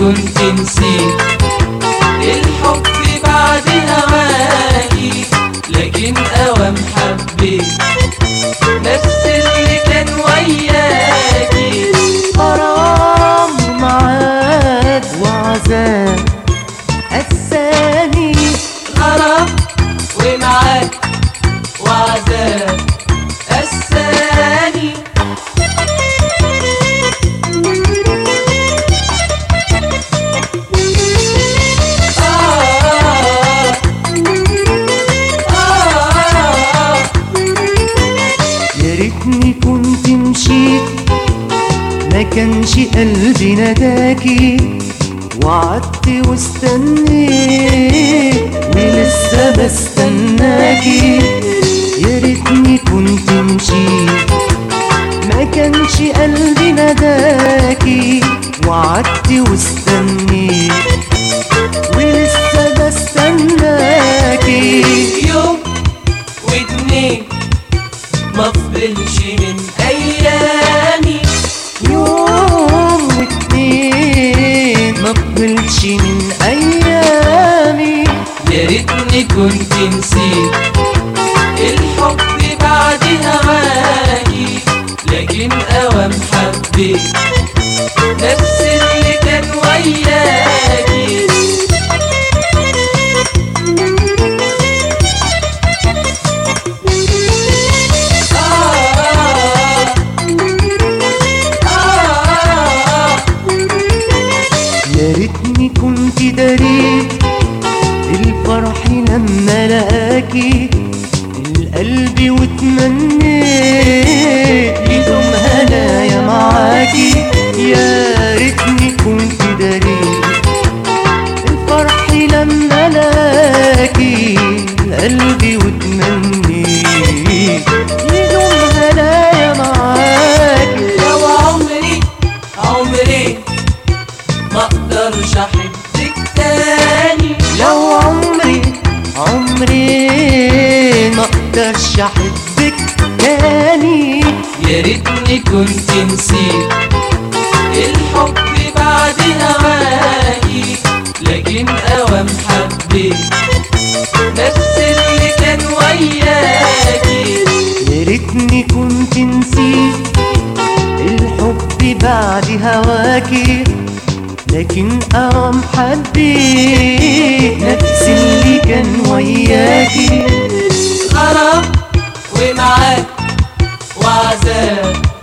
كنت نسيت الحب بعد هواكي لكن اوام حبيت نفس اللي كان وياكي غرام معاد وعذاب الثاني غرام ومعاك وعذاب الثاني آه آه يا ريتني كنت مشيت ما كانش قلبي نداكي وعدت واستنيت ولسه بستناكي يا ريتني كنت مشيت ما كانش قلبي نداكي وعدت واستنيت ولسه بستناكي يوم واتنين ما فضلش من ايامي يوم واتنين ما فضلش من ايامي يا ريتني كنت نسيت الحب بعد هواكي لكن اوام حبيت نفس اللي كان وياكي آه آه يا ريتني كنت دريت الفرح لما لقاكي القلب واتمنيت يدوم هنايا معاكي يا ريتني كنت دريت الفرح لما لقاكي القلب واتمنيت يدوم هنايا معاكي لو عمري عمري ما اقدرش احبك تاني لو عمري عمري ما اقدرش احبك تاني يا ريتني كنت نسيت الحب بعد هواكي لكن اوام حبيت نفس اللي كان وياكي يا ريتني كنت نسيت الحب بعد هواكي لكن قام حبيت نفس اللي كان وياكي غرام ومعاك وعذاب